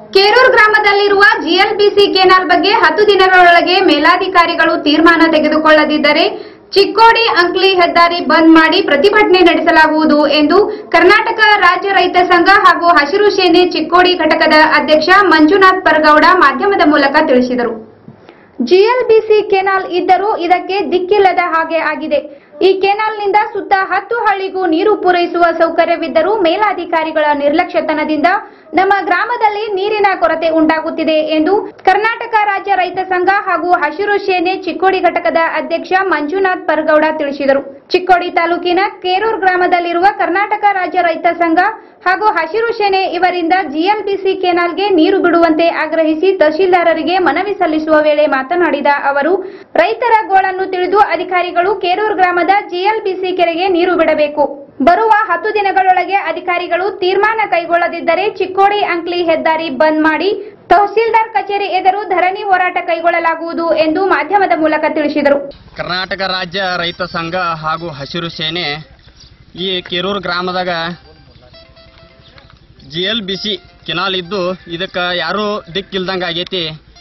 ಕೇರೂರ್ ಗ್ರಾಮದಲ್ಲಿರುವ ಜಿಎಲ್ಬಿಸಿ ಕೆನಾಲ್ ಬಗ್ಗೆ ಹತ್ತು ದಿನಗಳೊಳಗೆ ಮೇಲಾಧಿಕಾರಿಗಳು ತೀರ್ಮಾನ ತೆಗೆದುಕೊಳ್ಳದಿದ್ದರೆ ಚಿಕ್ಕೋಡಿ ಅಂಕ್ಲಿ ಹೆದ್ದಾರಿ ಬಂದ್ ಮಾಡಿ ಪ್ರತಿಭಟನೆ ನಡೆಸಲಾಗುವುದು ಎಂದು ಕರ್ನಾಟಕ ರಾಜ್ಯ ರೈತ ಸಂಘ ಹಾಗೂ ಹಸಿರು ಸೇನೆ ಚಿಕ್ಕೋಡಿ ಘಟಕದ ಅಧ್ಯಕ್ಷ ಮಂಜುನಾಥ್ ಪರಗೌಡ ಮಾಧ್ಯಮದ ಮೂಲಕ ತಿಳಿಸಿದರು ಜಿಎಲ್ಬಿಸಿ ಕೆನಾಲ್ ಇದ್ದರೂ ಇದಕ್ಕೆ ದಿಕ್ಕಿಲ್ಲದ ಹಾಗೆ ಆಗಿದೆ ಈ ಕೆನಾಲ್ನಿಂದ ಸುತ್ತ ಹತ್ತು ಹಳ್ಳಿಗೂ ನೀರು ಪೂರೈಸುವ ಸೌಕರ್ಯವಿದ್ದರೂ ಮೇಲಾಧಿಕಾರಿಗಳ ನಿರ್ಲಕ್ಷ್ಯತನದಿಂದ ನಮ್ಮ ಗ್ರಾಮದಲ್ಲಿ ನೀರಿನ ಕೊರತೆ ಉಂಟಾಗುತ್ತಿದೆ ಎಂದು ಕರ್ನಾಟಕ ರಾಜ್ಯ ರೈತ ಸಂಘ ಹಾಗೂ ಹಸಿರು ಸೇನೆ ಚಿಕ್ಕೋಡಿ ಘಟಕದ ಅಧ್ಯಕ್ಷ ಮಂಜುನಾಥ್ ಪರಗೌಡ ತಿಳಿಸಿದರು ಚಿಕ್ಕೋಡಿ ತಾಲೂಕಿನ ಕೇರೂರ್ ಗ್ರಾಮದಲ್ಲಿರುವ ಕರ್ನಾಟಕ ರಾಜ್ಯ ರೈತ ಸಂಘ ಹಾಗೂ ಹಸಿರು ಸೇನೆ ಇವರಿಂದ ಜಿಎಲ್ಬಿಸಿ ಕೆನಾಲ್ಗೆ ನೀರು ಬಿಡುವಂತೆ ಆಗ್ರಹಿಸಿ ತಹಶೀಲ್ದಾರರಿಗೆ ಮನವಿ ಸಲ್ಲಿಸುವ ವೇಳೆ ಮಾತನಾಡಿದ ಅವರು ರೈತರ ಗೋಳನ್ನು ತಿಳಿದು ಅಧಿಕಾರಿಗಳು ಕೇರೂರ್ ಗ್ರಾಮದ ಜಿಎಲ್ಬಿಸಿ ಕೆರೆಗೆ ನೀರು ಬಿಡಬೇಕು ಬರುವ ಹತ್ತು ದಿನಗಳೊಳಗೆ ಅಧಿಕಾರಿಗಳು ತೀರ್ಮಾನ ಕೈಗೊಳ್ಳದಿದ್ದರೆ ಚಿಕ್ಕೋಡಿ ಅಂಕ್ಲಿ ಹೆದ್ದಾರಿ ಬಂದ್ ಮಾಡಿ ತಹಶೀಲ್ದಾರ್ ಕಚೇರಿ ಎದುರು ಧರಣಿ ಹೋರಾಟ ಕೈಗೊಳ್ಳಲಾಗುವುದು ಎಂದು ಮಾಧ್ಯಮದ ಮೂಲಕ ತಿಳಿಸಿದರು ಕರ್ನಾಟಕ ರಾಜ್ಯ ರೈತ ಸಂಘ ಹಾಗೂ ಹಸಿರು ಸೇನೆ ಈ ಕೆರೂರು ಗ್ರಾಮದಾಗ G L B C canal ಇದ್ದು ಇದಕ್ಕೆ ಯಾರೂ ದಿಕ್ಕಿಲ್ದಂಗೆ ಆಗೈತಿ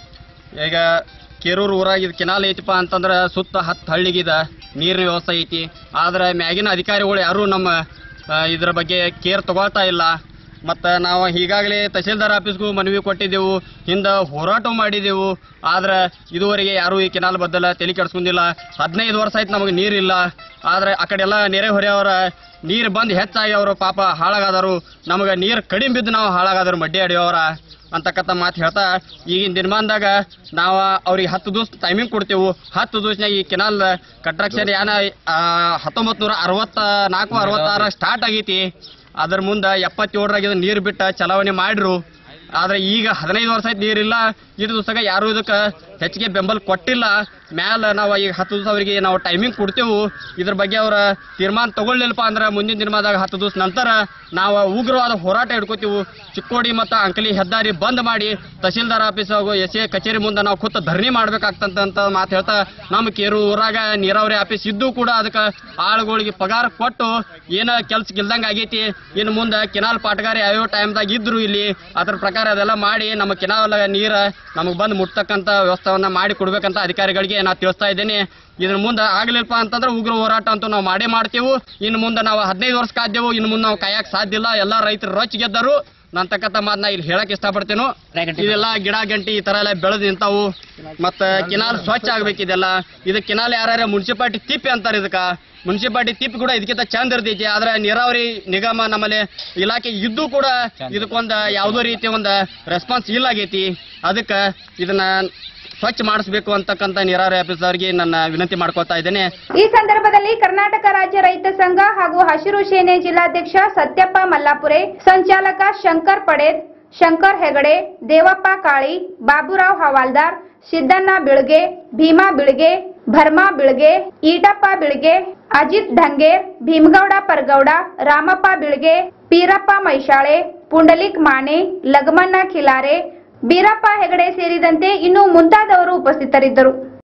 ಈಗ ಕೆರೂರು ಊರಾಗ ಇದು ಕೆನಾಲ್ ಐತಿಪ್ಪ ಅಂತಂದ್ರೆ ಸುತ್ತ ಹತ್ತು ಹಳ್ಳಿಗಿದ ನೀರಿನ ವ್ಯವಸ್ಥೆ ಐತಿ ಆದ್ರೆ ಮ್ಯಾಗಿನ ಅಧಿಕಾರಿಗಳು ಯಾರೂ ನಮ್ಮ ಆ, ಇದ್ರ ಬಗ್ಗೆ ಕೇರ್ ತಗೊಳ್ತಾ ಇಲ್ಲ ಮತ್ತು ನಾವು ಈಗಾಗಲೇ ತಹಸೀಲ್ದಾರ್ ಆಫೀಸ್ಗೂ ಮನವಿ ಕೊಟ್ಟಿದ್ದೆವು ಹಿಂದೆ ಹೋರಾಟ ಮಾಡಿದೆವು ಆದ್ರೆ ಇದುವರೆಗೆ ಯಾರೂ ಈ ಕೆನಾಲ್ ಬದ್ದಲ ತಲೆ ಕೆಡಿಸ್ಕೊಂಡಿಲ್ಲ ಹದಿನೈದು ವರ್ಷ ಆಯ್ತು ನಮಗೆ ನೀರಿಲ್ಲ ಆದ್ರೆ ಆ ಕಡೆ ಎಲ್ಲ ನೆರೆ ಹೊರೆಯವರ ನೀರು ಬಂದು ಹೆಚ್ಚಾಗಿ ಅವರು ಪಾಪ ಹಾಳಾಗಾದರು ನಮಗೆ ನೀರು ಕಡಿಮೆ ಬಿದ್ದು ನಾವು ಹಾಳಾಗಾದರು ಮಡ್ಡಿ ಅಡಿಯವರ ಅಂತಕ್ಕಂಥ ಮಾತು ಹೇಳ್ತಾ ಈಗಿನ ದಿನಮಾನದಾಗ ನಾವು ಅವ್ರಿಗೆ ಹತ್ತು ದಿವಸ ಟೈಮಿಂಗ್ ಕೊಡ್ತೇವೆ ಹತ್ತು ದಿವಸನಾಗ ಈ ಕೆನಾಲ್ ಕಟ್ರಾಕ್ಷನ್ ಏನ ಹತ್ತೊಂಬತ್ತು ನೂರ ಅರವತ್ತ ನಾಲ್ಕು ಅರವತ್ತಾರ ಸ್ಟಾರ್ಟ್ ಆಗೈತಿ ಅದ್ರ ಮುಂದೆ ಎಪ್ಪತ್ತೇಳರಾಗ ಇದನ್ನ ನೀರು ಬಿಟ್ಟ ಚಲಾವಣೆ ಮಾಡ್ರು ಆದ್ರೆ ಈಗ ಹದಿನೈದು ವರ್ಷ ಆಯ್ತು ನೀರಿಲ್ಲ ಇಷ್ಟು ದಿವಸಗ ಯಾರು ಇದಕ್ಕೆ ಹೆಚ್ಚಿಗೆ ಬೆಂಬಲ ಕೊಟ್ಟಿಲ್ಲ ಮ್ಯಾಲ ನಾವು ಈಗ ಹತ್ತು ದಿವಸ ಅವರಿಗೆ ನಾವು ಟೈಮಿಂಗ್ ಕೊಡ್ತೇವು ಇದ್ರ ಬಗ್ಗೆ ಅವರ ತೀರ್ಮಾನ ತಗೊಳ್ಳಿಲ್ಲಪ್ಪ ಅಂದ್ರೆ ಮುಂದಿನ ದಿನಮಾನದಾಗ ಹತ್ತು ದಿವಸ ನಂತರ ನಾವು ಉಗ್ರವಾದ ಹೋರಾಟ ಹಿಡ್ಕೋತೀವಿ ಚಿಕ್ಕೋಡಿ ಮತ್ತು ಅಂಕಲಿ ಹೆದ್ದಾರಿ ಬಂದ್ ಮಾಡಿ ತಹಸೀಲ್ದಾರ್ ಆಫೀಸ್ ಹಾಗೂ ಎಸ್ ಎ ಕಚೇರಿ ಮುಂದೆ ನಾವು ಕೂತು ಧರಣಿ ಮಾಡ್ಬೇಕಾಗ್ತಂತ ಮಾತು ಹೇಳ್ತಾ ನಮ್ಮ ಕೇರು ಊರಾಗ ನೀರಾವರಿ ಆಫೀಸ್ ಇದ್ದು ಕೂಡ ಅದಕ್ಕೆ ಆಳುಗಳಿಗೆ ಪಗಾರ ಕೊಟ್ಟು ಏನ ಕೆಲ್ಸ ಗಿಲ್ದಂಗ ಆಗೈತಿ ಇನ್ನು ಮುಂದೆ ಕೆನಾಲ್ ಪಾಟಗಾರಿ ಯಾವ್ಯಾವ ಟೈಮ್ದಾಗ ಇದ್ರು ಇಲ್ಲಿ ಅದ್ರ ಪ್ರಕಾರ ಅದೆಲ್ಲ ಮಾಡಿ ನಮ್ಮ ಕೆನಾಲ್ ನೀರ ನಮಗೆ ಬಂದು ಮುಟ್ತಕ್ಕಂಥ ವ್ಯವಸ್ಥೆವನ್ನ ಮಾಡಿ ಕೊಡ್ಬೇಕಂತ ಅಧಿಕಾರಿಗಳಿಗೆ ನಾ ತಿಳಿಸ್ತಾ ಇದ್ದೇನೆ ಇದ್ರ ಮುಂದೆ ಆಗ್ಲಿಲ್ಲಪ್ಪ ಅಂತಂದ್ರೆ ಉಗ್ರ ಹೋರಾಟ ಅಂತೂ ನಾವು ಮಾಡೇ ಮಾಡ್ತೇವು ಇನ್ನು ಮುಂದೆ ನಾವು ಹದಿನೈದು ವರ್ಷ ಕಾದ್ದೇವು ಇನ್ನು ಮುಂದೆ ನಾವು ಕಾಯಕ್ ಸಾಧ್ಯ ಇಲ್ಲ ಎಲ್ಲ ರೈತರು ರೊಚ್ಚ ಗೆದ್ದರು ನಂತಕ್ಕಂಥ ಮಾತನ್ನ ಇಲ್ಲಿ ಹೇಳಕ್ ಇಷ್ಟಪಡ್ತೇನು ಇದೆಲ್ಲ ಗಿಡ ಗಂಟಿ ಈ ತರ ಎಲ್ಲ ಬೆಳೆದು ನಿಂತಾವು ಮತ್ತ ಕೆನಾಲ್ ಸ್ವಚ್ಛ ಆಗ್ಬೇಕಿದೆಲ್ಲ ಇದು ಕೆನಾಲ್ ಯಾರ್ಯಾರ ಮುನ್ಸಿಪಾಲಿಟಿ ತಿಪ್ಪಿ ಅಂತಾರೆ ಇದಕ್ಕ ಮುನ್ಸಿಪಾಲಿಟಿ ತಿಪ್ಪಿ ಕೂಡ ಇದಕ್ಕಿಂತ ಚಂದ ಇರ್ತೈತಿ ಆದ್ರೆ ನೀರಾವರಿ ನಿಗಮ ನಮ್ಮಲ್ಲಿ ಇಲಾಖೆ ಇದ್ದು ಕೂಡ ಇದಕ್ಕೊಂದು ಯಾವುದೋ ರೀತಿಯ ಒಂದು ರೆಸ್ಪಾನ್ಸ್ ಇಲ್ಲ ಆಗೈತಿ ಅದಕ್ಕೆ ಇದನ್ನ ಸ್ವಚ್ಛ ಮಾಡಿಸ್ಬೇಕು ಅಂತಕ್ಕಂಥ ನೀರಾವರಿ ಆಫೀಸರ್ಗೆ ನನ್ನ ವಿನಂತಿ ಮಾಡ್ಕೊತಾ ಇದ್ದೇನೆ ಈ ಸಂದರ್ಭದಲ್ಲಿ ಕರ್ನಾಟಕ ರಾಜ್ಯ ರೈತ ಸಂಘ ಹಾಗೂ ಹಸಿರು ಸೇನೆ ಜಿಲ್ಲಾಧ್ಯಕ್ಷ ಸತ್ಯಪ್ಪ ಮಲ್ಲಾಪುರೆ ಸಂಚಾಲಕ ಶಂಕರ್ ಪಡೇದ್ ಶಂಕರ್ ಹೆಗಡೆ ದೇವಪ್ಪ ಕಾಳಿ ಬಾಬುರಾವ್ ಹವಾಲ್ದಾರ್ ಸಿದ್ದಣ್ಣ ಬಿಳ್ಗೆ ಭೀಮಾ ಬಿಳ್ಗೆ ಭರ್ಮಾ ಬಿಳ್ಗೆ ಈಟಪ್ಪ ಬಿಳ್ಗೆ ಅಜಿತ್ ಢಂಗೇರ್ ಭೀಮಗೌಡ ಪರ್ಗೌಡ ರಾಮಪ್ಪ ಬಿಳ್ಗೆ ಪೀರಪ್ಪ ಮೈಶಾಳೆ ಪುಂಡಲಿಕ್ ಮಾನೆ ಲಗಮಣ್ಣ ಖಿಲಾರೆ ಬೀರಪ್ಪ ಹೆಗಡೆ ಸೇರಿದಂತೆ ಇನ್ನು ಮುಂತಾದವರು ಉಪಸ್ಥಿತರಿದ್ದರು